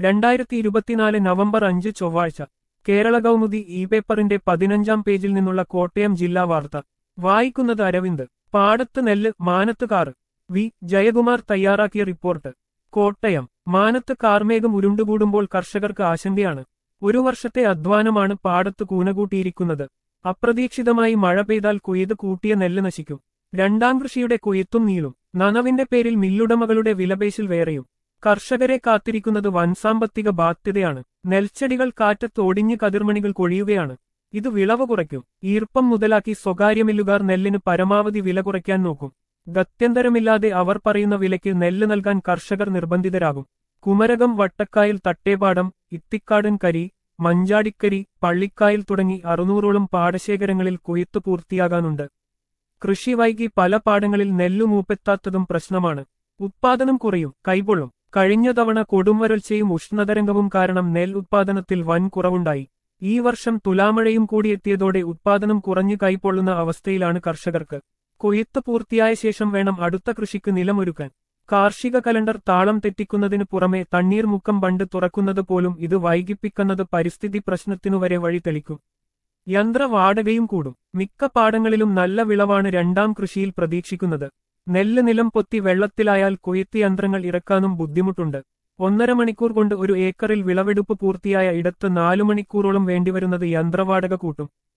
രണ്ടായിരത്തി ഇരുപത്തിനാല് നവംബർ അഞ്ച് ചൊവ്വാഴ്ച കേരള കൗമുദി ഇ പേപ്പറിന്റെ പതിനഞ്ചാം പേജിൽ നിന്നുള്ള കോട്ടയം ജില്ലാ വാർത്ത വായിക്കുന്നത് അരവിന്ദ് പാടത്ത് നെല്ല് മാനത്ത് കാറ് വി ജയകുമാർ തയ്യാറാക്കിയ റിപ്പോർട്ട് കോട്ടയം മാനത്ത് കാർമേഘം ഉരുണ്ടുകൂടുമ്പോൾ കർഷകർക്ക് ആശങ്കയാണ് ഒരു വർഷത്തെ അധ്വാനമാണ് പാടത്ത് കൂനകൂട്ടിയിരിക്കുന്നത് അപ്രതീക്ഷിതമായി മഴ പെയ്താൽ കൊയ്ത് കൂട്ടിയ നെല്ല് നശിക്കും രണ്ടാം കൃഷിയുടെ കൊയ്ത്തും നീളും നനവിന്റെ പേരിൽ മില്ലുടമകളുടെ വിലപേശിൽ വേറെയും കർഷകരെ കാത്തിരിക്കുന്നത് വൻസാമ്പത്തിക ബാധ്യതയാണ് നെൽച്ചെടികൾ കാറ്റത്ത് ഒടിഞ്ഞ് കതിർമണികൾ കൊഴിയുകയാണ് ഇത് വിളവ് കുറയ്ക്കും ഈർപ്പം മുതലാക്കി സ്വകാര്യ മില്ലുകാർ നെല്ലിന് പരമാവധി വില കുറയ്ക്കാൻ നോക്കും ഗത്യന്തരമില്ലാതെ അവർ പറയുന്ന വിലയ്ക്ക് നെല്ല് നൽകാൻ കർഷകർ നിർബന്ധിതരാകും കുമരകം വട്ടക്കായൽ തട്ടേപാടം ഇത്തിക്കാടൻ കരി മഞ്ചാടിക്കരി പള്ളിക്കായൽ തുടങ്ങി അറുന്നൂറോളം പാടശേഖരങ്ങളിൽ കൊയ്ത്തു പൂർത്തിയാകാനുണ്ട് കൃഷി വൈകി പല പാടങ്ങളിൽ നെല്ലു മൂപ്പെത്താത്തതും പ്രശ്നമാണ് ഉത്പാദനം കുറയും കൈപൊള്ളും കഴിഞ്ഞ തവണ കൊടുംവരൾച്ചയും ഉഷ്ണതരംഗവും കാരണം നെൽ ഉത്പാദനത്തിൽ വൻ കുറവുണ്ടായി ഈ വർഷം തുലാമഴയും കൂടിയെത്തിയതോടെ ഉത്പാദനം കുറഞ്ഞു കൈപ്പൊള്ളുന്ന അവസ്ഥയിലാണ് കർഷകർക്ക് കൊയ്ത്ത് പൂർത്തിയായ ശേഷം വേണം അടുത്ത കൃഷിക്ക് നിലമൊരുക്കാൻ കാർഷിക കലണ്ടർ താളം തെറ്റിക്കുന്നതിനു പുറമെ തണ്ണീർമുക്കം ബണ്ട് തുറക്കുന്നത് പോലും ഇത് വൈകിപ്പിക്കുന്നത് പരിസ്ഥിതി പ്രശ്നത്തിനു വരെ വഴി തെളിക്കും യന്ത്ര വാടകയും കൂടും മിക്ക പാടങ്ങളിലും നല്ല വിളവാണ് രണ്ടാം കൃഷിയിൽ പ്രതീക്ഷിക്കുന്നത് നെല്ല് നിലം പൊത്തി വെള്ളത്തിലായാൽ കൊയ്ത്ത് യന്ത്രങ്ങൾ ഇറക്കാനും ബുദ്ധിമുട്ടുണ്ട് ഒന്നര മണിക്കൂർ കൊണ്ട് ഒരു ഏക്കറിൽ വിളവെടുപ്പ് പൂർത്തിയായ ഇടത്ത് നാലു മണിക്കൂറോളം വേണ്ടിവരുന്നത് യന്ത്രവാടക കൂട്ടും